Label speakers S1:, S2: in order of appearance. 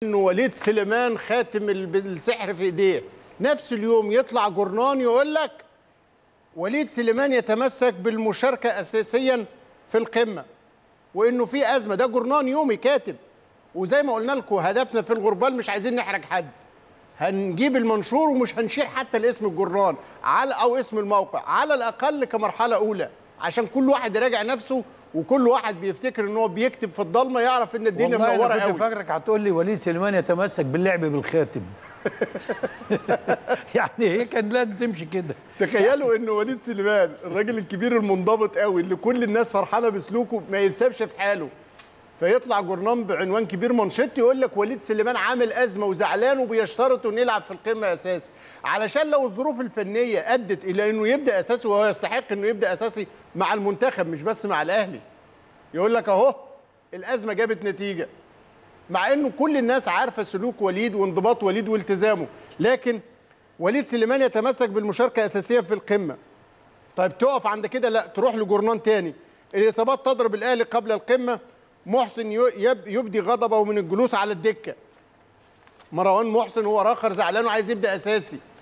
S1: انه وليد سليمان خاتم ال- السحر في ايديه نفس اليوم يطلع جورنان يقول لك وليد سليمان يتمسك بالمشاركه اساسيا في القمه وانه في ازمه ده جورنان يومي كاتب وزي ما قلنا لكم هدفنا في الغربال مش عايزين نحرج حد هنجيب المنشور ومش هنشيل حتى الاسم الجرنان على او اسم الموقع على الاقل كمرحله اولى عشان كل واحد يراجع نفسه وكل واحد بيفتكر ان هو بيكتب في الضلمه يعرف ان الدنيا
S2: والله
S1: منوره
S2: انا كنت
S1: قوي
S2: فاكرك هتقول لي وليد سليمان يتمسك باللعب بالخاتم يعني هي كان لازم تمشي كده
S1: تخيلوا ان وليد سليمان الراجل الكبير المنضبط قوي اللي كل الناس فرحانه بسلوكه ما يتسابش في حاله فيطلع جورنان بعنوان كبير منشط يقول لك وليد سليمان عامل ازمه وزعلان وبيشترط انه يلعب في القمه اساسي علشان لو الظروف الفنيه ادت الى انه يبدا اساسي وهو يستحق انه يبدا اساسي مع المنتخب مش بس مع الاهلي يقول لك اهو الازمه جابت نتيجه مع انه كل الناس عارفه سلوك وليد وانضباط وليد والتزامه لكن وليد سليمان يتمسك بالمشاركه اساسيا في القمه طيب تقف عند كده لا تروح لجورنان تاني الاصابات تضرب الاهلي قبل القمه محسن ي- يب- يبدي غضبه من الجلوس على الدكه مروان محسن هو راخر زعلان وعايز يبدا اساسي